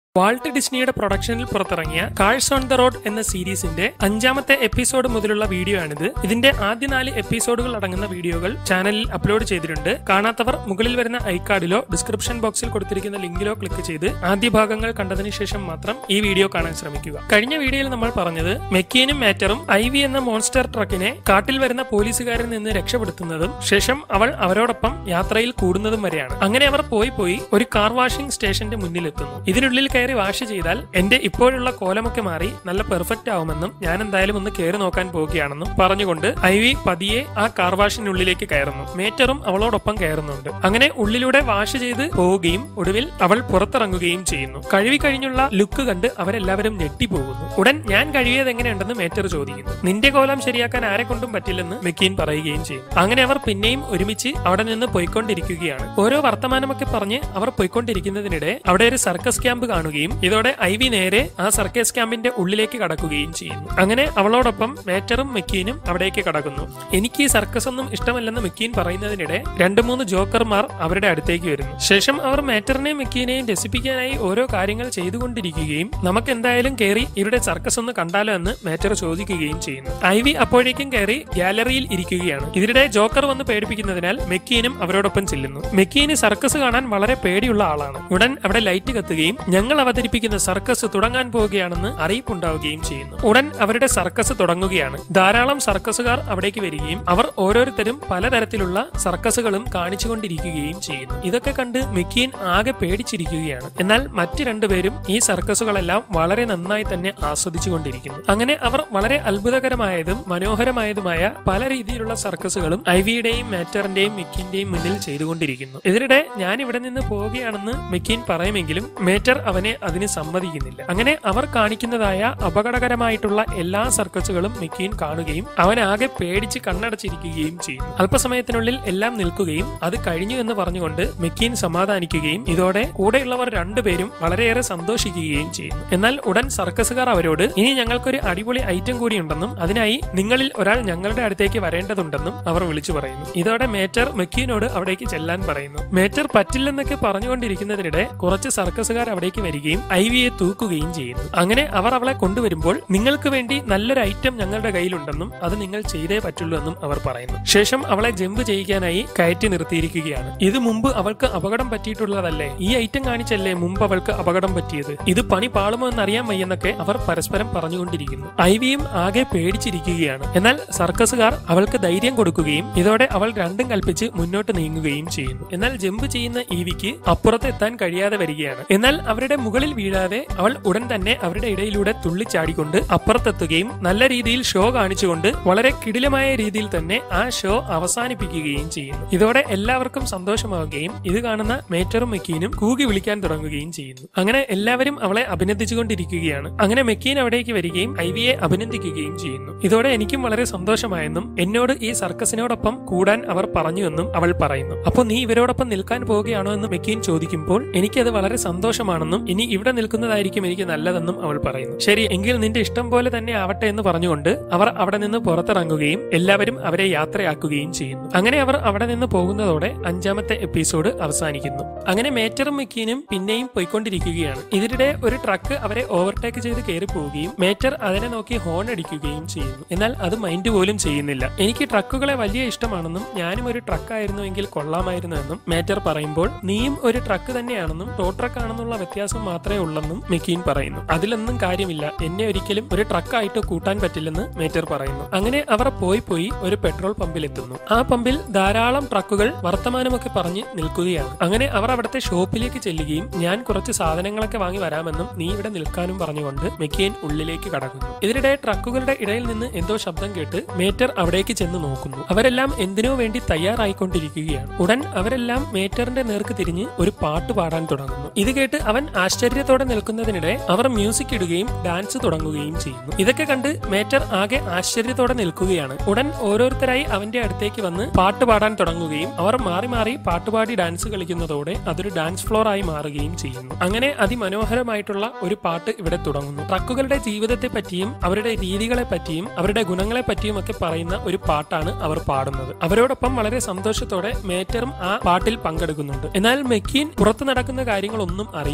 Walt ഡിസ്നിയുടെ പ്രൊഡക്ഷനിൽ പുറത്തിറങ്ങിയ cars on the road എന്ന സീരീസിന്റെ അഞ്ചാമത്തെ എപ്പിസോഡ് മുതലുള്ള വീഡിയോ ആണിത് ഇതിന്റെ ആദ്യ നാല് എപ്പിസോഡുകൾ അടങ്ങുന്ന വീഡിയോകൾ ചാനലിൽ അപ്ലോഡ് ചെയ്തിട്ടുണ്ട് കാണാത്തവർ മുകളിൽ വരുന്ന ഐക്കാർഡിലോ ഡിസ്ക്രിപ്ഷൻ ബോക്സിൽ കൊടുത്തിരിക്കുന്ന ലിങ്കിലോ ക്ലിക്ക് ചെയ്ത് ആദ്യ ഭാഗങ്ങൾ കണ്ടതിന് ശേഷം മാത്രം ഈ വീഡിയോ കാണാൻ ശ്രമിക്കുക കഴിഞ്ഞ വീഡിയോയിൽ നമ്മൾ പറഞ്ഞത് മെക്കീനും മാറ്ററും ഐ വി എന്ന മോൺസ്റ്റർ ട്രക്കിനെ കാട്ടിൽ വരുന്ന പോലീസുകാരിൽ നിന്ന് രക്ഷപ്പെടുത്തുന്നതും ശേഷം അവൾ അവരോടൊപ്പം യാത്രയിൽ കൂടുന്നതും വരെയാണ് അങ്ങനെ അവർ പോയി പോയി ഒരു കാർ വാഷിംഗ് സ്റ്റേഷന്റെ മുന്നിലെത്തുന്നു ഇതിനുള്ളിൽ കയറി വാഷ് ചെയ്താൽ എന്റെ ഇപ്പോഴുള്ള കോലമൊക്കെ മാറി നല്ല പെർഫെക്റ്റ് ആവുമെന്നും ഞാൻ എന്തായാലും ഒന്ന് കയറി നോക്കാൻ പോവുകയാണെന്നും പറഞ്ഞുകൊണ്ട് ഐ വി പതിയെ ആ കാർ വാഷിനുള്ളിലേക്ക് കയറുന്നു മേറ്ററും അവളോടൊപ്പം കയറുന്നുണ്ട് അങ്ങനെ ഉള്ളിലൂടെ വാഷ് ചെയ്ത് പോവുകയും ഒടുവിൽ അവൾ പുറത്തിറങ്ങുകയും ചെയ്യുന്നു കഴുകി കഴിഞ്ഞുള്ള ലുക്ക് കണ്ട് അവരെല്ലാവരും ഞെട്ടിപ്പോകുന്നു ഉടൻ ഞാൻ കഴിയത് എങ്ങനെയുണ്ടെന്ന് മേറ്റർ ചോദിക്കുന്നു നിന്റെ കോലം ശരിയാക്കാൻ ആരെ കൊണ്ടും പറ്റില്ലെന്ന് മെക്കീൻ പറയുകയും ചെയ്യും അങ്ങനെ അവർ പിന്നെയും ഒരുമിച്ച് അവിടെ നിന്ന് പോയിക്കൊണ്ടിരിക്കുകയാണ് ഓരോ വർത്തമാനമൊക്കെ പറഞ്ഞ് അവർ പോയിക്കൊണ്ടിരിക്കുന്നതിനിടെ അവിടെ ഒരു സർക്കസ് ക്യാമ്പ് കാണുകയും ഇതോടെ ഐ വി നേരെ ആ സർക്കസ് ക്യാമ്പിന്റെ ഉള്ളിലേക്ക് കടക്കുകയും ചെയ്യുന്നു അങ്ങനെ അവളോടൊപ്പം മേറ്ററും മെക്കീനും അവിടേക്ക് കടക്കുന്നു എനിക്ക് ഈ സർക്കസ് ഒന്നും ഇഷ്ടമല്ലെന്ന് മെക്കീൻ പറയുന്നതിനിടെ രണ്ട് മൂന്ന് ജോക്കർമാർ അവരുടെ അടുത്തേക്ക് വരുന്നു ശേഷം അവർ മേറ്ററിനെയും മെക്കീനെയും രസിപ്പിക്കാനായി ഓരോ കാര്യങ്ങൾ ചെയ്തുകൊണ്ടിരിക്കുകയും നമുക്ക് എന്തായാലും കയറി ഇവരുടെ സർക്കസ് ഒന്ന് കണ്ടാലോ എന്ന് മേറ്റർ ചോദിക്കുകയും ചെയ്യുന്നു ഐ വി അപ്പോഴേക്കും കയറി ഗാലറിയിൽ ഇരിക്കുകയാണ് ഇതിനിടെ ജോക്കർ വന്ന് പേടിപ്പിക്കുന്നതിനാൽ മെക്കീനും അവരോടൊപ്പം ചെല്ലുന്നു മെക്കീന് സർക്കസ് കാണാൻ വളരെ പേടിയുള്ള ആളാണ് ഉടൻ അവിടെ ലൈറ്റ് കത്തുകയും ഞങ്ങൾ അവതരിപ്പിക്കുന്ന സർക്കസ് തുടങ്ങാൻ പോവുകയാണെന്ന് അറിയിപ്പുണ്ടാവുകയും ചെയ്യുന്നു ഉടൻ അവരുടെ സർക്കസ് തുടങ്ങുകയാണ് ധാരാളം സർക്കസുകാർ അവിടേക്ക് വരികയും അവർ ഓരോരുത്തരും പലതരത്തിലുള്ള സർക്കസുകളും കാണിച്ചുകൊണ്ടിരിക്കുകയും ചെയ്യുന്നു ഇതൊക്കെ കണ്ട് മെക്കീൻ ആകെ പേടിച്ചിരിക്കുകയാണ് എന്നാൽ മറ്റു രണ്ടുപേരും ഈ സർക്കസുകളെല്ലാം വളരെ നന്നായി തന്നെ ആസ്വദിച്ചുകൊണ്ടിരിക്കുന്നു അങ്ങനെ അവർ വളരെ അത്ഭുതകരമായതും മനോഹരമായതുമായ പല രീതിയിലുള്ള സർക്കസുകളും ഐവിയുടെയും മാറ്ററിന്റെയും മെക്കിന്റെയും മുന്നിൽ ചെയ്തുകൊണ്ടിരിക്കുന്നു ഇതിനിടെ ഞാൻ ഇവിടെ നിന്ന് പോവുകയാണെന്ന് മെക്കീൻ പറയുമെങ്കിലും മേറ്റർ അവനെ അതിന് സമ്മതിക്കുന്നില്ല അങ്ങനെ അവർ കാണിക്കുന്നതായ അപകടകരമായിട്ടുള്ള എല്ലാ സർക്കസുകളും മെക്കീൻ കാണുകയും അവൻ ആകെ പേടിച്ച് കണ്ണടച്ചിരിക്കുകയും ചെയ്യുന്നു അല്പസമയത്തിനുള്ളിൽ എല്ലാം നിൽക്കുകയും അത് കഴിഞ്ഞു എന്ന് പറഞ്ഞുകൊണ്ട് മെക്കീൻ സമാധാനിക്കുകയും ഇതോടെ കൂടെയുള്ളവർ രണ്ടുപേരും വളരെയേറെ സന്തോഷിക്കുകയും ചെയ്യുന്നു എന്നാൽ ഉടൻ സർക്കസുകാർ അവരോട് ഇനി ഞങ്ങൾക്കൊരു അടിപൊളി ഐറ്റം കൂടിയുണ്ടെന്നും അതിനായി നിങ്ങളിൽ ഒരാൾ ഞങ്ങളുടെ അടുത്തേക്ക് വരേണ്ടതുണ്ടെന്നും അവർ വിളിച്ചു പറയുന്നു ഇതോടെ മേറ്റർ മെക്കീനോട് അവിടേക്ക് ചെല്ലാൻ പറയുന്നു മേറ്റർ പറ്റില്ലെന്നൊക്കെ പറഞ്ഞുകൊണ്ടിരിക്കുന്നതിനിടെ കുറച്ച് സർക്കസുകാർ അവിടേക്ക് വരികയും ഐവിയെ തൂക്കുകയും ചെയ്യുന്നു അങ്ങനെ അവർ അവളെ കൊണ്ടുവരുമ്പോൾ നിങ്ങൾക്ക് വേണ്ടി നല്ലൊരു ഐറ്റം ഞങ്ങളുടെ കയ്യിലുണ്ടെന്നും അത് നിങ്ങൾ ചെയ്തേ പറ്റുള്ളൂ എന്നും അവർ പറയുന്നു ശേഷം അവളെ ജമ്പ് ചെയ്യിക്കാനായി കയറ്റി നിർത്തിയിരിക്കുകയാണ് ഇത് മുമ്പ് അവൾക്ക് അപകടം പറ്റിയിട്ടുള്ളതല്ലേ ഈ ഐറ്റം കാണിച്ചല്ലേ മുമ്പ് അവൾക്ക് അപകടം പറ്റിയത് ഇത് പണി പാളുമോ എന്നറിയാൻ വയ്യെന്നൊക്കെ അവർ പരസ്പരം പറഞ്ഞുകൊണ്ടിരിക്കുന്നു ഐവിയും ആകെ പേടിച്ചിരിക്കുകയാണ് എന്നാൽ സർക്കസുകാർ അവൾക്ക് ധൈര്യം കൊടുക്കുകയും ഇതോടെ അവൾ രണ്ടും കൽപ്പിച്ച് മുന്നോട്ട് നീങ്ങുകയും ചെയ്യുന്നു എന്നാൽ ജമ്പ് ചെയ്യുന്ന ഈവിക്ക് അപ്പുറത്ത് എത്താൻ കഴിയാതെ വരികയാണ് എന്നാൽ അവരുടെ മുകളിൽ വീഴാതെ അവൾ ഉടൻ തന്നെ അവരുടെ ഇടയിലൂടെ തുള്ളിച്ചാടിക്കൊണ്ട് അപ്പുറത്തെത്തുകയും നല്ല രീതിയിൽ ഷോ കാണിച്ചുകൊണ്ട് വളരെ കിടിലമായ രീതിയിൽ തന്നെ ആ ഷോ അവസാനിപ്പിക്കുകയും ചെയ്യുന്നു ഇതോടെ എല്ലാവർക്കും സന്തോഷമാവുകയും ഇത് കാണുന്ന മേറ്ററും മെക്കീനും കൂകി വിളിക്കാൻ തുടങ്ങുകയും ചെയ്യുന്നു അങ്ങനെ എല്ലാവരും അവളെ അഭിനന്ദിച്ചുകൊണ്ടിരിക്കുകയാണ് അങ്ങനെ മെക്കീൻ അവിടേക്ക് വരികയും ഐവിയെ അഭിനന്ദിക്കുകയും ചെയ്യുന്നു ഇതോടെ എനിക്കും വളരെ സന്തോഷമായെന്നും എന്നോട് ഈ സർക്കസിനോടൊപ്പം കൂടാൻ അവർ പറഞ്ഞുവെന്നും അവൾ പറയുന്നു അപ്പോൾ നീ ഇവരോടൊപ്പം നിൽക്കാൻ പോവുകയാണോ എന്ന് മെക്കീൻ ചോദിക്കുമ്പോൾ എനിക്കത് വളരെ സന്തോഷമാണെന്നും ഇനി ഇവിടെ നിൽക്കുന്നതായിരിക്കും എനിക്ക് നല്ലതെന്നും അവൾ പറയുന്നു ശരി എങ്കിൽ നിന്റെ ഇഷ്ടം പോലെ തന്നെ ആവട്ടെ എന്ന് പറഞ്ഞുകൊണ്ട് അവർ അവിടെ നിന്ന് പുറത്തിറങ്ങുകയും എല്ലാവരും അവരെ യാത്രയാക്കുകയും ചെയ്യുന്നു അങ്ങനെ അവർ അവിടെ നിന്ന് പോകുന്നതോടെ അഞ്ചാമത്തെ എപ്പിസോഡ് അവസാനിക്കുന്നു അങ്ങനെ മേറ്ററും മെക്കീനും പിന്നെയും പോയിക്കൊണ്ടിരിക്കുകയാണ് ഇതിനിടെ ഒരു ട്രക്ക് അവരെ ഓവർടേക്ക് ചെയ്ത് കയറി പോവുകയും മേറ്റർ അതിനെ നോക്കി ഹോൺ അടിക്കുകയും ചെയ്യുന്നു എന്നാൽ അത് മൈൻഡ് പോലും ചെയ്യുന്നില്ല എനിക്ക് ട്രക്കുകളെ വലിയ ഇഷ്ടമാണെന്നും ഞാനും ഒരു ട്രക്കായിരുന്നു എങ്കിൽ കൊള്ളാമായിരുന്നു എന്നും മേറ്റർ പറയുമ്പോൾ നീയും ഒരു ട്രക്ക് തന്നെയാണെന്നും ടോ ട്രക്ക് ആണെന്നുള്ള വ്യത്യാസം മാത്രമേ ഉള്ളെന്നും മെക്കീൻ പറയുന്നു അതിലൊന്നും കാര്യമില്ല എന്നെ ഒരിക്കലും ഒരു ട്രക്കായിട്ട് കൂട്ടാൻ പറ്റില്ലെന്ന് മേറ്റർ പറയുന്നു അങ്ങനെ അവർ പോയി പോയി ഒരു പെട്രോൾ പമ്പിൽ എത്തുന്നു ആ പമ്പിൽ ധാരാളം ട്രക്കുകൾ വർത്തമാനമൊക്കെ പറഞ്ഞ് നിൽക്കുകയാണ് അങ്ങനെ അവർ അവിടുത്തെ ഷോപ്പിലേക്ക് ചെല്ലുകയും ഞാൻ കുറച്ച് സാധനങ്ങളൊക്കെ വാങ്ങി വരാമെന്നും നീ ഇവിടെ നിൽക്കാനും പറഞ്ഞുകൊണ്ട് മെക്കീൻ ഉള്ളിലേക്ക് കടക്കുന്നു ഇതിനിടെ ട്രക്കുകളുടെ ഇടയിൽ നിന്ന് എന്തോ ശബ്ദം കേട്ട് മേറ്റർ അവിടേക്ക് ചെന്ന് നോക്കുന്നു അവരെല്ലാം എന്തിനോ വേണ്ടി തയ്യാറായിക്കൊണ്ടിരിക്കുകയാണ് ഉടൻ അവരെല്ലാം മേറ്ററിന്റെ നേർക്ക് തിരിഞ്ഞ് ഒരു പാട്ട് പാടാൻ തുടങ്ങുന്നു ഇത് കേട്ട് അവൻ ആശ്ചര്യത്തോടെ നിൽക്കുന്നതിനിടെ അവർ മ്യൂസിക് ഇടുകയും ഡാൻസ് തുടങ്ങുകയും ചെയ്യുന്നു ഇതൊക്കെ കണ്ട് മേറ്റർ ആകെ ആശ്ചര്യത്തോടെ നിൽക്കുകയാണ് ഉടൻ ഓരോരുത്തരായി അവന്റെ അടുത്തേക്ക് വന്ന് പാട്ട് പാടാൻ തുടങ്ങുകയും അവർ മാറി മാറി പാട്ടുപാടി ഡാൻസ് കളിക്കുന്നതോടെ അതൊരു ഡാൻസ് ഫ്ലോർ ആയി മാറുകയും ചെയ്യുന്നു അങ്ങനെ അതിമനോഹരമായിട്ടുള്ള ഒരു പാട്ട് ഇവിടെ തുടങ്ങുന്നു ട്രക്കുകളുടെ ജീവിതത്തെ പറ്റിയും അവരുടെ രീതികളെ പറ്റിയും അവരുടെ ഗുണങ്ങളെ പറ്റിയും ഒക്കെ പറയുന്ന ഒരു പാട്ടാണ് അവർ പാടുന്നത് അവരോടൊപ്പം വളരെ സന്തോഷത്തോടെ മേറ്ററും ആ പാട്ടിൽ പങ്കെടുക്കുന്നുണ്ട് എന്നാൽ മെക്കീൻ പുറത്തു നടക്കുന്ന കാര്യങ്ങളൊന്നും അറിയുന്നില്ല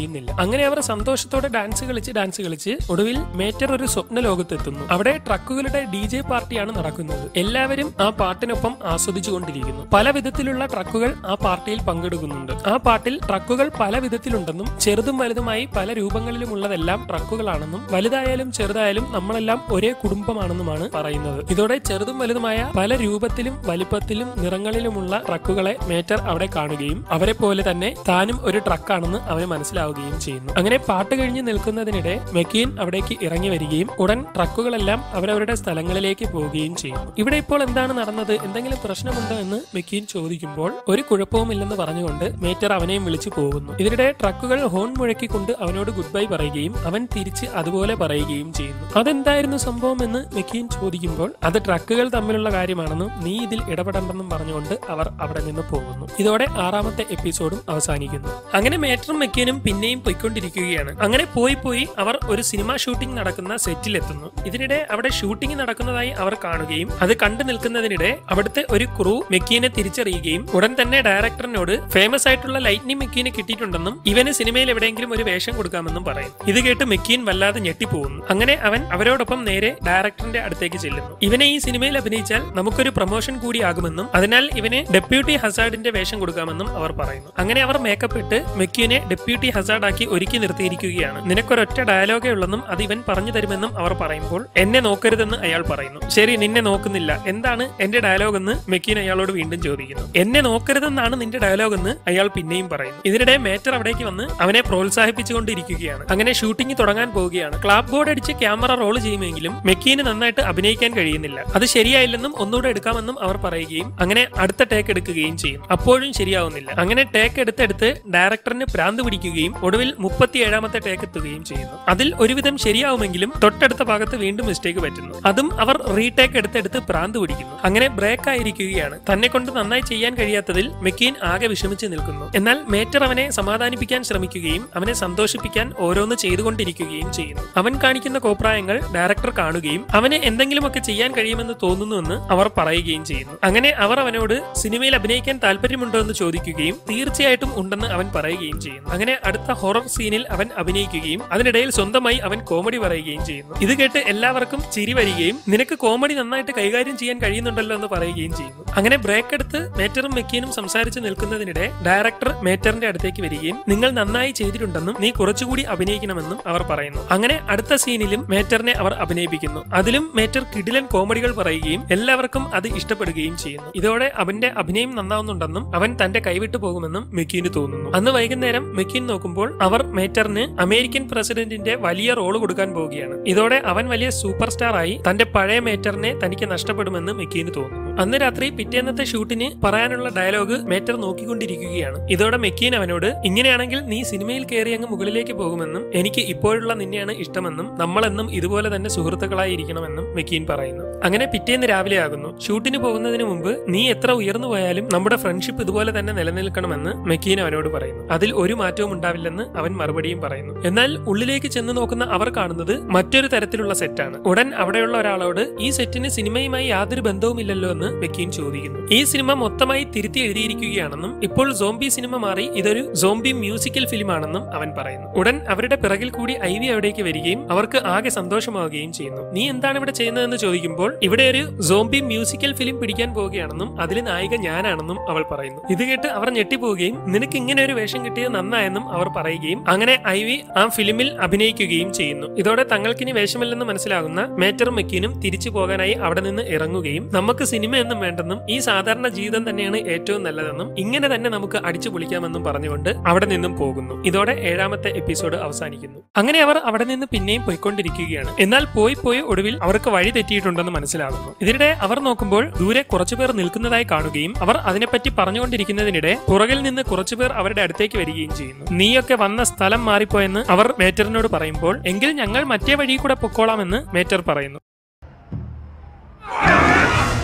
അങ്ങനെ അവർ സന്തോഷത്തോടെ ഡാൻസ് കളിച്ച് ഡാൻസ് കളിച്ച് ഒടുവിൽ മേറ്റർ ഒരു സ്വപ്ന ലോകത്തെത്തുന്നു അവിടെ ട്രക്കുകളുടെ ഡി ജെ പാർട്ടിയാണ് നടക്കുന്നത് എല്ലാവരും ആ പാട്ടിനൊപ്പം ആസ്വദിച്ചുകൊണ്ടിരിക്കുന്നു പല വിധത്തിലുള്ള ട്രക്കുകൾ ആ പാർട്ടിയിൽ പങ്കെടുക്കുന്നുണ്ട് ആ പാട്ടിൽ ട്രക്കുകൾ പല വിധത്തിലുണ്ടെന്നും ചെറുതും വലുതുമായി പല രൂപങ്ങളിലുമുള്ളതെല്ലാം ട്രക്കുകളാണെന്നും വലുതായാലും ചെറുതായാലും നമ്മളെല്ലാം ഒരേ കുടുംബമാണെന്നുമാണ് പറയുന്നത് ഇതോടെ ചെറുതും വലുതുമായ പല രൂപത്തിലും വലിപ്പത്തിലും നിറങ്ങളിലുമുള്ള ട്രക്കുകളെ മേറ്റർ അവിടെ കാണുകയും അവരെ പോലെ തന്നെ താനും ഒരു ട്രക്കാണെന്ന് അവന് മനസ്സിലാവുകയും ചെയ്യുന്നു അങ്ങനെ പാട്ട് കഴിഞ്ഞ് നിൽക്കുന്നതിനിടെ മെക്കീൻ അവിടേക്ക് ഇറങ്ങി വരികയും ഉടൻ ട്രക്കുകളെല്ലാം അവരവരുടെ സ്ഥലങ്ങളിലേക്ക് പോവുകയും ചെയ്യുന്നു ഇവിടെ ഇപ്പോൾ എന്താണ് നടന്നത് എന്തെങ്കിലും പ്രശ്നമുണ്ടോ എന്ന് മെക്കീൻ ചോദിക്കുമ്പോൾ ഒരു കുഴപ്പവുമില്ലെന്ന് പറഞ്ഞുകൊണ്ട് മേറ്റർ അവനെയും വിളിച്ചു പോകുന്നു ഇതിനിടെ ട്രക്കുകൾ ഹോൺ മുഴക്കിക്കൊണ്ട് അവനോട് ഗുഡ് ബൈ പറയുകയും അവൻ തിരിച്ച് അതുപോലെ പറയുകയും ചെയ്യുന്നു അതെന്തായിരുന്നു സംഭവം എന്ന് മെക്കീൻ ചോദിക്കുമ്പോൾ അത് ട്രക്കുകൾ തമ്മിലുള്ള കാര്യമാണെന്നും നീ ഇതിൽ ഇടപെടണ്ടെന്നും പറഞ്ഞുകൊണ്ട് അവർ അവിടെ നിന്ന് പോകുന്നു ഇതോടെ ആറാമത്തെ എപ്പിസോഡും അവസാനിക്കുന്നു അങ്ങനെ മേറ്ററും മെക്കീനും പിന്നെയും പോയിക്കൊണ്ടിരിക്കുകയാണ് അങ്ങനെ പോയി പോയി അവർ ഒരു സിനിമ ഷൂട്ടിംഗ് നടക്കുന്ന സെറ്റിലെത്തുന്നു ഇതിനിടെ അവിടെ ഷൂട്ടിംഗ് നടക്കുന്നതായി അവർ കാണുകയും അത് കണ്ടു നിൽക്കുന്നതിനിടെ അവിടുത്തെ ഒരു ക്രൂ മെക്കീനെ തിരിച്ചറിയുകയും ഉടൻ തന്നെ ഡയറക്ടറിനോട് ഫേമസ് ആയിട്ടുള്ള ലൈറ്റ്നിങ് മെക്കീനെ കിട്ടിയിട്ടുണ്ടെന്നും ഇവന് സിനിമയിൽ എവിടെയെങ്കിലും ഒരു വേഷം കൊടുക്കാമെന്നും പറയും ഇത് കേട്ട് മെക്കീൻ വല്ലാതെ ഞെട്ടിപ്പോകുന്നു അങ്ങനെ അവൻ അവരോടൊപ്പം നേരെ ഡയറക്ടറിന്റെ അടുത്തേക്ക് ചെല്ലുന്നു ഇവനെ ഈ സിനിമയിൽ അഭിനയിച്ചാൽ നമുക്കൊരു പ്രൊമോഷൻ കൂടിയാകുമെന്നും അതിനാൽ ഇവന് ഡെപ്യൂട്ടി ഹസാർഡിന്റെ വേഷം കൊടുക്കാമെന്നും അവർ പറയുന്നു അങ്ങനെ അവർ മേക്കപ്പ് ഇട്ട് മെക്യൂനെ ഡെപ്യൂട്ടി ഹസാർഡാക്കി ഒരുക്കി നിർത്തിയിരിക്കുകയാണ് നിനക്കൊരൊറ്റ ഡയലോഗേ ഉള്ളെന്നും അത് ഇവൻ പറഞ്ഞു തരുമെന്നും അവർ പറയുമ്പോൾ എന്നെ നോക്കരുതെന്ന് അയാൾ പറയുന്നു ശരി നിന്നെ നോക്കുന്നില്ല എന്താണ് എന്റെ ഡയലോഗ് എന്ന് മെക്കീൻ അയാളോട് വീണ്ടും ചോദിക്കുന്നു എന്നെ നോക്കരുതെന്നാണ് നിന്റെ ഡയലോഗ് എന്ന് അയാൾ പിന്നെയും പറയുന്നു ഇതിനിടെ മേറ്റർ അവിടേക്ക് വന്ന് അവനെ പ്രോത്സാഹിപ്പിച്ചുകൊണ്ടിരിക്കുകയാണ് അങ്ങനെ ഷൂട്ടിംഗ് തുടങ്ങാൻ പോവുകയാണ് ക്ലാപ്പ് ബോർഡ് അടിച്ച് ക്യാമറ റോൾ ചെയ്യുമെങ്കിലും മെക്കീന് നന്നായിട്ട് അഭിനയിക്കാൻ കഴിയുന്നില്ല അത് ശരിയായില്ലെന്നും ഒന്നുകൂടെ എടുക്കാമെന്നും അവർ പറയുകയും അങ്ങനെ അടുത്ത ടേക്ക് എടുക്കുകയും ചെയ്യും അപ്പോഴും ശരിയാവുന്നില്ല അങ്ങനെ ടേക്ക് എടുത്തെടുത്ത് ഡയറക്ടറിന് ഭ്രാന്ത് പിടിക്കുകയും ഒടുവിൽ മുപ്പത്തിയേഴാമത്തെ ടേക്ക് എത്തുകയും ചെയ്യുന്നു അതിൽ ഒരുവിധം ശരിയാവുമെങ്കിലും തൊട്ടടുത്ത ഭാഗത്ത് വീണ്ടും മിസ്റ്റേക്ക് പറ്റുന്നു അതും അവർ റീടേക്ക് എടുത്തെടുത്ത് ഭ്രാന്ത് പിടിക്കുന്നു അങ്ങനെ ബ്രേക്ക് ആയിരിക്കുകയാണ് തന്നെ കൊണ്ട് നന്നായി ചെയ്യാൻ കഴിയാത്തതിൽ മെക്കീൻ ആകെ വിഷമിച്ച് നിൽക്കുന്നു എന്നാൽ മേറ്റർ അവനെ സമാധാനിപ്പിക്കാൻ ശ്രമിക്കുകയും അവനെ സന്തോഷിപ്പിക്കാൻ ഓരോന്ന് ചെയ്തുകൊണ്ടിരിക്കുകയും ചെയ്യുന്നു അവൻ കാണിക്കുന്ന കോപ്രായങ്ങൾ ഡയറക്ടർ കാണുകയും അവന് എന്തെങ്കിലുമൊക്കെ ചെയ്യാൻ കഴിയുമെന്ന് തോന്നുന്നുവെന്ന് അവർ പറയുകയും ചെയ്യുന്നു അങ്ങനെ അവർ അവനോട് സിനിമയിൽ അഭിനയിക്കാൻ താല്പര്യമുണ്ടോ എന്ന് ചോദിക്കുകയും തീർച്ചയായിട്ടും ഉണ്ടെന്ന് അവൻ പറയുകയും ചെയ്യുന്നു അങ്ങനെ അടുത്ത ഹൊറർ സീനിൽ അവൻ അഭിനയിക്കുകയും അതിനിടയിൽ സ്വന്തമായി അവൻ കോമഡി പറയുകയും ചെയ്യുന്നു ഇത് കേട്ട് എല്ലാവർക്കും ചിരി വരികയും നിനക്ക് കോമഡി നന്നായിട്ട് കൈകാര്യം ചെയ്യാൻ കഴിയുന്നുണ്ടല്ലോ എന്ന് പറയുകയും ചെയ്യുന്നു അങ്ങനെ ബ്രേക്ക് എടുത്ത് മേറ്ററും മെക്കീനും സംസാരിച്ച് നിൽക്കുന്നതിനിടെ ഡയറക്ടർ മേറ്ററിന്റെ അടുത്തേക്ക് വരികയും നിങ്ങൾ നന്നായി ചെയ്തിട്ടുണ്ടെന്നും നീ കുറച്ചുകൂടി അഭിനയിക്കണമെന്നും അവർ പറയുന്നു അങ്ങനെ അടുത്ത സീനിലും മേറ്ററിനെ അവർ അഭിനയിപ്പിക്കുന്നു അതിലും മേറ്റർ കിടിലൻ കോമഡികൾ പറയുകയും എല്ലാവർക്കും അത് ഇഷ്ടപ്പെടുകയും ചെയ്യുന്നു ഇതോടെ അവന്റെ അഭിനയം നന്നാവുന്നുണ്ടെന്നും അവൻ തന്റെ കൈവിട്ടു പോകുമെന്നും മെക്കീന് തോന്നുന്നു അന്ന് വൈകുന്നേരം മെക്കീൻ നോക്കുമ്പോൾ അവർ മേറ്ററിന് അമേരിക്കൻ പ്രസിഡന്റിന്റെ വലിയ റോള് കൊടുക്കാൻ പോവുകയാണ് ഇതോടെ അവൻ വലിയ സൂപ്പർ സ്റ്റാർ ആയി തന്റെ പഴയ മേറ്ററിനെ തനിക്ക് നഷ്ടപ്പെടുമെന്ന് മെക്കീന് തോന്നുന്നു അന്ന് രാത്രി പിറ്റേന്നത്തെ ഷൂട്ടിന് പറയാനുള്ള ഡയലോഗ് മേറ്റർ നോക്കിക്കൊണ്ടിരിക്കുകയാണ് ഇതോടെ മെക്കീൻ അവനോട് ഇങ്ങനെയാണെങ്കിൽ നീ സിനിമയിൽ കയറി അങ്ങ് മുകളിലേക്ക് പോകുമെന്നും എനിക്ക് ഇപ്പോഴുള്ള നിന്നെയാണ് ഇഷ്ടമെന്നും നമ്മളെന്നും ഇതുപോലെ തന്നെ സുഹൃത്തുക്കളായി ഇരിക്കണമെന്നും മെക്കീൻ പറയുന്നു അങ്ങനെ പിറ്റേന്ന് രാവിലെ ആകുന്നു ഷൂട്ടിന് പോകുന്നതിന് മുമ്പ് നീ എത്ര ഉയർന്നു പോയാലും നമ്മുടെ ഫ്രണ്ട്ഷിപ്പ് ഇതുപോലെ തന്നെ നിലനിൽക്കണമെന്ന് മെക്കീൻ അവനോട് പറയുന്നു അതിൽ ഒരു മാറ്റവും ഉണ്ടാവില്ലെന്ന് അവൻ മറുപടിയും പറയുന്നു എന്നാൽ ഉള്ളിലേക്ക് ചെന്ന് നോക്കുന്ന അവർ കാണുന്നത് മറ്റൊരു തരത്തിലുള്ള സെറ്റാണ് ഉടൻ അവിടെയുള്ള ഒരാളോട് ഈ സെറ്റിന് സിനിമയുമായി യാതൊരു ബന്ധവുമില്ലല്ലോ എന്ന് മെക്കീൻ ചോദിക്കുന്നു ഈ സിനിമ മൊത്തമായി തിരുത്തി എഴുതിയിരിക്കുകയാണെന്നും ഇപ്പോൾ സോംബി സിനിമ മാറി ഇതൊരു സോംബി മ്യൂസിക്കൽ ഫിലിമാണെന്നും അവൻ പറയുന്നു ഉടൻ അവരുടെ പിറകിൽ കൂടി ഐവി അവിടേക്ക് വരികയും അവർക്ക് ആകെ സന്തോഷമാവുകയും ചെയ്യുന്നു നീ എന്താണ് ഇവിടെ ചെയ്യുന്നതെന്ന് ചോദിക്കുമ്പോൾ ഇവിടെ ഒരു സോംബി മ്യൂസിക്കൽ ഫിലിം പിടിക്കാൻ പോവുകയാണെന്നും അതിൽ നായിക ഞാനാണെന്നും അവൾ പറയുന്നു ഇത് കേട്ട് അവർ ഞെട്ടിപ്പോവുകയും നിനക്ക് ഇങ്ങനെ ഒരു വേഷം കിട്ടിയത് നന്നായെന്നും അവർ പറയുകയും അങ്ങനെ ഐവി ആ ഫിലിമിൽ അഭിനയിക്കുകയും ചെയ്യുന്നു ഇതോടെ തങ്ങൾക്കിനി വേഷമില്ലെന്ന് മനസ്സിലാകുന്ന മേറ്ററും മെക്കീനും തിരിച്ചു പോകാനായി അവിടെ നിന്ന് ഇറങ്ങുകയും നമുക്ക് സിനിമയൊന്നും വേണ്ടെന്നും ഈ സാധാരണ ജീവിതം തന്നെയാണ് ഏറ്റവും നല്ലതെന്നും ഇങ്ങനെ തന്നെ നമുക്ക് അടിച്ചു പൊളിക്കാമെന്നും പറഞ്ഞുകൊണ്ട് അവിടെ നിന്നും പോകുന്നു ഇതോടെ ഏഴാമത്തെ എപ്പിസോഡ് അവസാനിക്കുന്നു അങ്ങനെ അവർ അവിടെ നിന്ന് പിന്നെയും പോയിക്കൊണ്ടിരിക്കുകയാണ് എന്നാൽ പോയി പോയി ഒടുവിൽ അവർക്ക് വഴി തെറ്റിയിട്ടുണ്ടെന്ന് മനസ്സിലാകുന്നു ഇതിനിടെ അവർ നോക്കുമ്പോൾ ദൂരെ കുറച്ചുപേർ നിൽക്കുന്നതായി കാണുകയും അവർ അതിനെപ്പറ്റി പറഞ്ഞുകൊണ്ടിരിക്കുന്നതിനിടെ പുറകിൽ നിന്ന് കുറച്ചുപേർ അവരുടെ അടുത്തേക്ക് വരികയും ചെയ്യുന്നു നീയൊക്കെ വന്ന സ്ഥലം മാറിപ്പോയെന്ന് അവർ മേറ്ററിനോട് പറയുമ്പോൾ എങ്കിൽ ഞങ്ങൾ മറ്റേ വഴി കൂടെ പൊക്കോളാമെന്ന് മേറ്റർ പറയുന്നു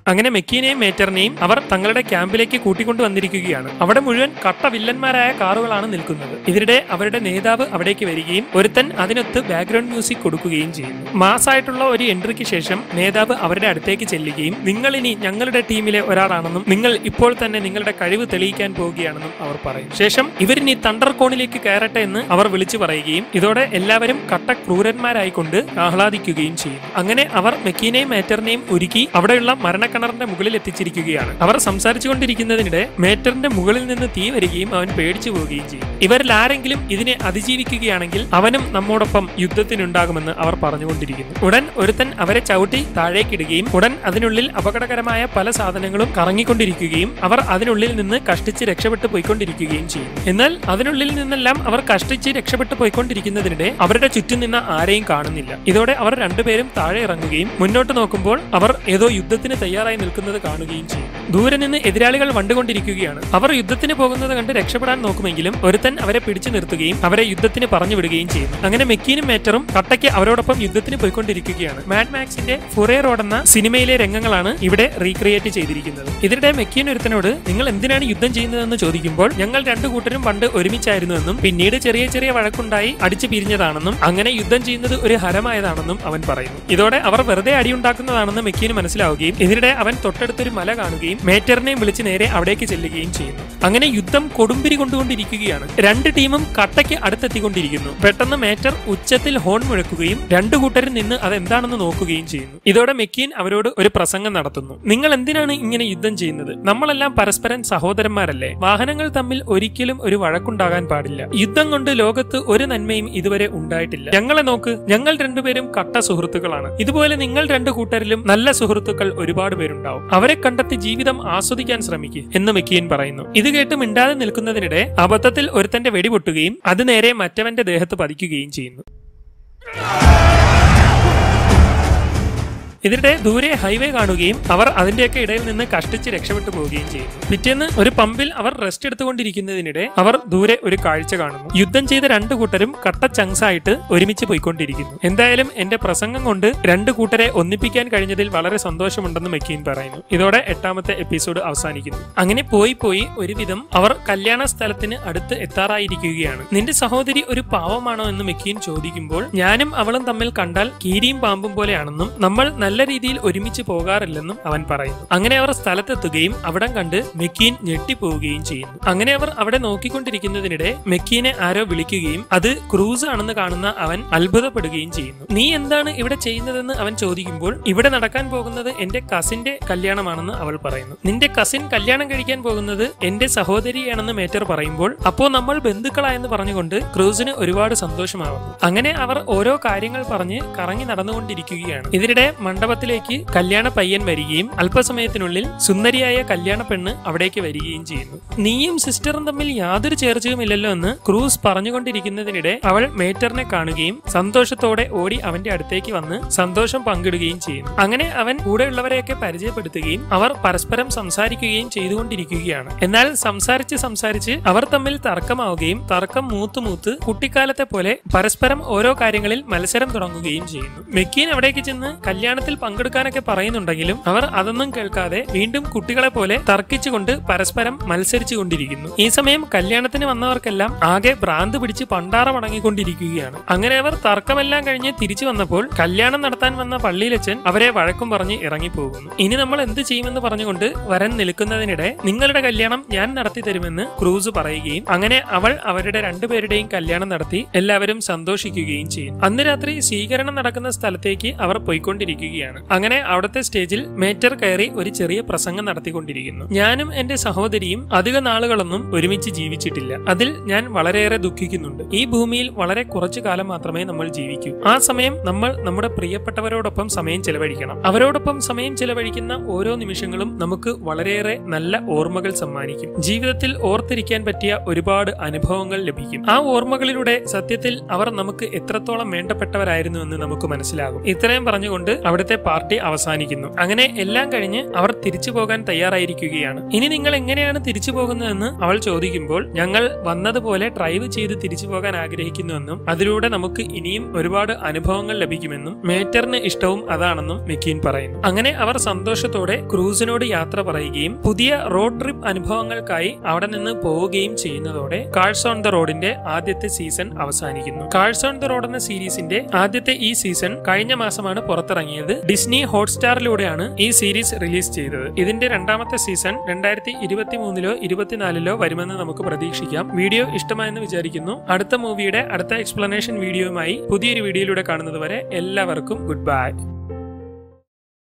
അങ്ങനെ മെക്കീനെയും മേറ്ററിനെയും അവർ തങ്ങളുടെ ക്യാമ്പിലേക്ക് കൂട്ടിക്കൊണ്ടു വന്നിരിക്കുകയാണ് അവിടെ മുഴുവൻ കട്ട വില്ലന്മാരായ കാറുകളാണ് നിൽക്കുന്നത് ഇതിനിടെ അവരുടെ നേതാവ് അവിടേക്ക് വരികയും ഒരുത്തൻ അതിനൊത്ത് ബാക്ക്ഗ്രൗണ്ട് മ്യൂസിക് കൊടുക്കുകയും ചെയ്യുന്നു മാസായിട്ടുള്ള ഒരു എൻട്രിക്ക് ശേഷം നേതാവ് അവരുടെ അടുത്തേക്ക് ചെല്ലുകയും നിങ്ങൾ ഇനി ഞങ്ങളുടെ ടീമിലെ ഒരാളാണെന്നും നിങ്ങൾ ഇപ്പോൾ തന്നെ നിങ്ങളുടെ കഴിവ് തെളിയിക്കാൻ പോവുകയാണെന്നും അവർ പറയും ശേഷം ഇവരിനി തണ്ടർ കോണിലേക്ക് കയറട്ടെ എന്ന് അവർ വിളിച്ചു പറയുകയും ഇതോടെ എല്ലാവരും കട്ട ക്രൂരന്മാരായിക്കൊണ്ട് ആഹ്ലാദിക്കുകയും ചെയ്യും അങ്ങനെ അവർ മെക്കീനെയും മേറ്ററിനെയും ഒരുക്കി അവിടെയുള്ള മരണക്കിണറിന്റെ മുകളിൽ എത്തിച്ചിരിക്കുകയാണ് അവർ സംസാരിച്ചുകൊണ്ടിരിക്കുന്നതിനിടെ മേറ്ററിന്റെ മുകളിൽ നിന്ന് തീ വരികയും അവൻ പേടിച്ചു പോവുകയും ചെയ്യും ഇവരിൽ ആരെങ്കിലും ഇതിനെ അതിജീവിക്കുകയാണെങ്കിൽ അവനും നമ്മോടൊപ്പം യുദ്ധത്തിനുണ്ടാകുമെന്ന് അവർ പറഞ്ഞുകൊണ്ടിരിക്കുന്നു ഉടൻ ഒരുത്തൻ അവരെ ചവിട്ടി താഴേക്കിടുകയും ഉടൻ അതിനുള്ളിൽ അപകടകരമായ പല സാധനങ്ങളും കറങ്ങിക്കൊണ്ടിരിക്കുകയും അവർ അതിനുള്ളിൽ നിന്ന് കഷ്ടിച്ച് രക്ഷപ്പെട്ടു പോയിക്കൊണ്ടിരിക്കുകയും ചെയ്യും എന്നാൽ അതിനുള്ളിൽ നിന്നെല്ലാം അവർ കഷ്ടിച്ച് രക്ഷപ്പെട്ടു പോയിക്കൊണ്ടിരിക്കുന്നതിനിടെ അവരുടെ ചുറ്റും നിന്ന് ആരെയും കാണുന്നില്ല ഇതോടെ അവർ രണ്ടുപേരും താഴെ ഇറങ്ങുകയും മുന്നോട്ട് നോക്കുമ്പോൾ അവർ ഏതോ യുദ്ധത്തിന് തയ്യാറായി നിൽക്കുന്നത് കാണുകയും ചെയ്യും ദൂരെ നിന്ന് എതിരാളികൾ വണ്ടുകൊണ്ടിരിക്കുകയാണ് അവർ യുദ്ധത്തിന് പോകുന്നത് കണ്ട് രക്ഷപ്പെടാൻ നോക്കുമെങ്കിലും ഒരുത്തൻ അവരെ പിടിച്ചു നിർത്തുകയും അവരെ യുദ്ധത്തിന് പറഞ്ഞു വിടുകയും ചെയ്യും അങ്ങനെ മെക്കീനും മേറ്ററും കട്ടയ്ക്ക് അവരോടൊപ്പം യുദ്ധത്തിന് പോയിക്കൊണ്ടിരിക്കുകയാണ് മാഡ് മാക്സിന്റെ ഫുറേ റോഡ് എന്ന സിനിമയിലെ രംഗങ്ങളാണ് ഇവിടെ റീക്രിയേറ്റ് ചെയ്തിരിക്കുന്നത് ഇതിനിടെ മെക്കീൻ ഒരുത്തനോട് നിങ്ങൾ എന്തിനാണ് യുദ്ധം ചെയ്യുന്നതെന്ന് ചോദിക്കുമ്പോൾ ഞങ്ങൾ രണ്ടു കൂട്ടരും പണ്ട് ഒരുമിച്ചായിരുന്നുവെന്നും പിന്നീട് ചെറിയ ചെറിയ വഴക്കുണ്ടായി അടിച്ചു പിരിഞ്ഞതാണെന്നും അങ്ങനെ യുദ്ധം ചെയ്യുന്നത് ഒരു ഹരമായതാണെന്നും അവൻ പറയുന്നു ഇതോടെ അവർ വെറുതെ അടിയുണ്ടാക്കുന്നതാണെന്ന് മെക്കീന് മനസ്സിലാവുകയും ഇതിനിടെ അവൻ തൊട്ടടുത്തൊരു മല കാണുകയും മേറ്ററിനെയും വിളിച്ച് നേരെ അവിടേക്ക് ചെല്ലുകയും ചെയ്യുന്നു അങ്ങനെ യുദ്ധം കൊടുമ്പിരി കൊണ്ടുകൊണ്ടിരിക്കുകയാണ് രണ്ട് ടീമും കട്ടയ്ക്ക് അടുത്തെത്തിക്കൊണ്ടിരിക്കുന്നു പെട്ടെന്ന് മേറ്റർ ഉച്ചത്തിൽ ഹോൺ മുഴക്കുകയും രണ്ടു കൂട്ടരും നിന്ന് അതെന്താണെന്ന് നോക്കുകയും ചെയ്യുന്നു ഇതോടെ മെക്കീൻ അവരോട് ഒരു പ്രസംഗം നടത്തുന്നു നിങ്ങൾ എന്തിനാണ് ഇങ്ങനെ യുദ്ധം ചെയ്യുന്നത് നമ്മളെല്ലാം പരസ്പരം സഹോദരന്മാരല്ലേ വാഹനങ്ങൾ തമ്മിൽ ഒരിക്കലും ഒരു വഴക്കുണ്ടാകാൻ പാടില്ല യുദ്ധം കൊണ്ട് ലോകത്ത് ഒരു നന്മയും ഇതുവരെ ഉണ്ടായിട്ടില്ല ഞങ്ങളെ നോക്ക് ഞങ്ങൾ രണ്ടുപേരും കട്ട സുഹൃത്തുക്കളാണ് ഇതുപോലെ നിങ്ങൾ രണ്ടു കൂട്ടരിലും നല്ല സുഹൃത്തുക്കൾ ഒരുപാട് പേരുണ്ടാവും അവരെ കണ്ടെത്തി ജീവിതം ആസ്വദിക്കാൻ ശ്രമിക്കുക എന്ന് മെക്കിയൻ പറയുന്നു ഇത് കേട്ട് മിണ്ടാതെ നിൽക്കുന്നതിനിടെ അബദ്ധത്തിൽ ഒരുത്തന്റെ വെടിപൊട്ടുകയും അത് നേരെ മറ്റവന്റെ ദേഹത്ത് പതിക്കുകയും ചെയ്യുന്നു ഇതിനിടെ ദൂരെ ഹൈവേ കാണുകയും അവർ അതിന്റെയൊക്കെ ഇടയിൽ നിന്ന് കഷ്ടിച്ച് രക്ഷപ്പെട്ടു പോവുകയും ചെയ്യുന്നു പിറ്റേന്ന് ഒരു പമ്പിൽ അവർ റെസ്റ്റ് എടുത്തുകൊണ്ടിരിക്കുന്നതിനിടെ അവർ ദൂരെ ഒരു കാഴ്ച കാണുന്നു യുദ്ധം ചെയ്ത രണ്ടു കൂട്ടരും കട്ട ചങ്സ് ആയിട്ട് ഒരുമിച്ച് പോയിക്കൊണ്ടിരിക്കുന്നു എന്തായാലും എന്റെ പ്രസംഗം കൊണ്ട് രണ്ടു കൂട്ടരെ ഒന്നിപ്പിക്കാൻ കഴിഞ്ഞതിൽ വളരെ സന്തോഷമുണ്ടെന്ന് മെക്കീൻ പറയുന്നു ഇതോടെ എട്ടാമത്തെ എപ്പിസോഡ് അവസാനിക്കുന്നു അങ്ങനെ പോയി പോയി ഒരുവിധം അവർ കല്യാണ സ്ഥലത്തിന് അടുത്ത് എത്താറായിരിക്കുകയാണ് നിന്റെ സഹോദരി ഒരു പാവമാണോ എന്ന് മെക്കീൻ ചോദിക്കുമ്പോൾ ഞാനും അവളും തമ്മിൽ കണ്ടാൽ കീരിയും പാമ്പും പോലെയാണെന്നും നമ്മൾ നല്ല രീതിയിൽ ഒരുമിച്ച് പോകാറില്ലെന്നും അവൻ പറയുന്നു അങ്ങനെ അവർ സ്ഥലത്തെത്തുകയും അവിടം കണ്ട് മെക്കീൻ ഞെട്ടിപ്പോവുകയും ചെയ്യുന്നു അങ്ങനെ അവർ അവിടെ നോക്കിക്കൊണ്ടിരിക്കുന്നതിനിടെ മെക്കീനെ ആരോ വിളിക്കുകയും അത് ക്രൂസ് ആണെന്ന് കാണുന്ന അവൻ അത്ഭുതപ്പെടുകയും ചെയ്യുന്നു നീ എന്താണ് ഇവിടെ ചെയ്യുന്നതെന്ന് അവൻ ചോദിക്കുമ്പോൾ ഇവിടെ നടക്കാൻ പോകുന്നത് എന്റെ കസിന്റെ കല്യാണമാണെന്ന് അവൾ പറയുന്നു നിന്റെ കസിൻ കല്യാണം കഴിക്കാൻ പോകുന്നത് എന്റെ സഹോദരിയാണെന്ന് മേറ്റർ പറയുമ്പോൾ അപ്പോ നമ്മൾ ബന്ധുക്കളായെന്ന് പറഞ്ഞുകൊണ്ട് ക്രൂസിന് ഒരുപാട് സന്തോഷമാവുന്നു അങ്ങനെ അവർ ഓരോ കാര്യങ്ങൾ പറഞ്ഞ് കറങ്ങി നടന്നുകൊണ്ടിരിക്കുകയാണ് ഇതിനിടെ മണ്ഡപത്തിലേക്ക് കല്യാണ പയ്യൻ വരികയും അല്പസമയത്തിനുള്ളിൽ സുന്ദരിയായ കല്യാണ പെണ്ണ് അവിടേക്ക് വരികയും ചെയ്യുന്നു നീയും സിസ്റ്ററും തമ്മിൽ യാതൊരു ചേർച്ചയുമില്ലല്ലോ എന്ന് ക്രൂസ് പറഞ്ഞുകൊണ്ടിരിക്കുന്നതിനിടെ അവൾ മേറ്ററിനെ കാണുകയും സന്തോഷത്തോടെ ഓടി അവന്റെ അടുത്തേക്ക് വന്ന് സന്തോഷം പങ്കിടുകയും ചെയ്യുന്നു അങ്ങനെ അവൻ കൂടെയുള്ളവരെയൊക്കെ പരിചയപ്പെടുത്തുകയും അവർ പരസ്പരം സംസാരിക്കുകയും ചെയ്തുകൊണ്ടിരിക്കുകയാണ് എന്നാൽ സംസാരിച്ച് സംസാരിച്ച് അവർ തമ്മിൽ തർക്കമാവുകയും തർക്കം മൂത്ത് മൂത്ത് കുട്ടിക്കാലത്തെ പോലെ പരസ്പരം ഓരോ കാര്യങ്ങളിൽ മത്സരം തുടങ്ങുകയും ചെയ്യുന്നു മെക്കീൻ അവിടേക്ക് ചെന്ന് കല്യാണത്തിൽ പങ്കെടുക്കാനൊക്കെ പറയുന്നുണ്ടെങ്കിലും അവർ അതൊന്നും കേൾക്കാതെ വീണ്ടും കുട്ടികളെ പോലെ തർക്കിച്ചുകൊണ്ട് പരസ്പരം മത്സരിച്ചു കൊണ്ടിരിക്കുന്നു ഈ സമയം കല്യാണത്തിന് വന്നവർക്കെല്ലാം ആകെ ഭ്രാന്ത് പിടിച്ച് പണ്ടാറ മടങ്ങിക്കൊണ്ടിരിക്കുകയാണ് അങ്ങനെ അവർ തർക്കമെല്ലാം കഴിഞ്ഞ് തിരിച്ചു വന്നപ്പോൾ കല്യാണം നടത്താൻ വന്ന പള്ളിയിലച്ചൻ അവരെ വഴക്കും പറഞ്ഞ് ഇറങ്ങിപ്പോകുന്നു ഇനി നമ്മൾ എന്ത് ചെയ്യുമെന്ന് പറഞ്ഞുകൊണ്ട് വരൻ നിൽക്കുന്നതിനിടെ നിങ്ങളുടെ കല്യാണം ഞാൻ നടത്തി തരുമെന്ന് ക്രൂസ് പറയുകയും അങ്ങനെ അവൾ അവരുടെ രണ്ടുപേരുടെയും കല്യാണം നടത്തി എല്ലാവരും സന്തോഷിക്കുകയും ചെയ്യും അന്ന് രാത്രി സ്വീകരണം നടക്കുന്ന സ്ഥലത്തേക്ക് അവർ പോയിക്കൊണ്ടിരിക്കുകയാണ് അങ്ങനെ അവിടുത്തെ സ്റ്റേജിൽ മേറ്റർ കയറി ഒരു ചെറിയ പ്രസംഗം നടത്തിക്കൊണ്ടിരിക്കുന്നു ഞാനും എന്റെ സഹോദരിയും അധിക നാളുകളൊന്നും ഒരുമിച്ച് ജീവിച്ചിട്ടില്ല അതിൽ ഞാൻ വളരെയേറെ ദുഃഖിക്കുന്നുണ്ട് ഈ ഭൂമിയിൽ വളരെ കുറച്ചു കാലം മാത്രമേ നമ്മൾ ജീവിക്കൂ ആ സമയം നമ്മൾ നമ്മുടെ പ്രിയപ്പെട്ടവരോടൊപ്പം സമയം ചെലവഴിക്കണം അവരോടൊപ്പം സമയം ചെലവഴിക്കുന്ന ഓരോ നിമിഷങ്ങളും നമുക്ക് വളരെയേറെ നല്ല ഓർമ്മകൾ സമ്മാനിക്കും ജീവിതത്തിൽ ഓർത്തിരിക്കാൻ പറ്റിയ ഒരുപാട് അനുഭവങ്ങൾ ലഭിക്കും ആ ഓർമ്മകളിലൂടെ സത്യത്തിൽ അവർ നമുക്ക് എത്രത്തോളം വേണ്ടപ്പെട്ടവരായിരുന്നു എന്ന് നമുക്ക് മനസ്സിലാകും ഇത്രയും പറഞ്ഞുകൊണ്ട് അവിടുത്തെ ആദ്യത്തെ പാർട്ടി അവസാനിക്കുന്നു അങ്ങനെ എല്ലാം കഴിഞ്ഞ് അവർ തിരിച്ചു പോകാൻ തയ്യാറായിരിക്കുകയാണ് ഇനി നിങ്ങൾ എങ്ങനെയാണ് തിരിച്ചു പോകുന്നതെന്ന് അവൾ ചോദിക്കുമ്പോൾ ഞങ്ങൾ വന്നതുപോലെ ഡ്രൈവ് ചെയ്ത് തിരിച്ചു പോകാൻ ആഗ്രഹിക്കുന്നുവെന്നും അതിലൂടെ നമുക്ക് ഇനിയും ഒരുപാട് അനുഭവങ്ങൾ ലഭിക്കുമെന്നും മേറ്ററിന് ഇഷ്ടവും അതാണെന്നും മെക്കീൻ പറയുന്നു അങ്ങനെ അവർ സന്തോഷത്തോടെ ക്രൂസിനോട് യാത്ര പറയുകയും പുതിയ റോഡ് ട്രിപ്പ് അനുഭവങ്ങൾക്കായി അവിടെ നിന്ന് പോവുകയും ചെയ്യുന്നതോടെ കാഴ്സ് ഓൺ ദ റോഡിന്റെ ആദ്യത്തെ സീസൺ അവസാനിക്കുന്നു കാഴ്സ് ഓൺ ദ റോഡ് എന്ന സീരീസിന്റെ ആദ്യത്തെ ഈ സീസൺ കഴിഞ്ഞ മാസമാണ് പുറത്തിറങ്ങിയത് ഡിസ്നി ഹോട്ട്സ്റ്റാറിലൂടെയാണ് ഈ സീരീസ് റിലീസ് ചെയ്തത് ഇതിന്റെ രണ്ടാമത്തെ സീസൺ രണ്ടായിരത്തി ഇരുപത്തി മൂന്നിലോ ഇരുപത്തിനാലിലോ വരുമെന്ന് നമുക്ക് പ്രതീക്ഷിക്കാം വീഡിയോ ഇഷ്ടമായെന്ന് വിചാരിക്കുന്നു അടുത്ത മൂവിയുടെ അടുത്ത എക്സ്പ്ലനേഷൻ വീഡിയോയുമായി പുതിയൊരു വീഡിയോയിലൂടെ കാണുന്നത് വരെ എല്ലാവർക്കും ഗുഡ് ബൈ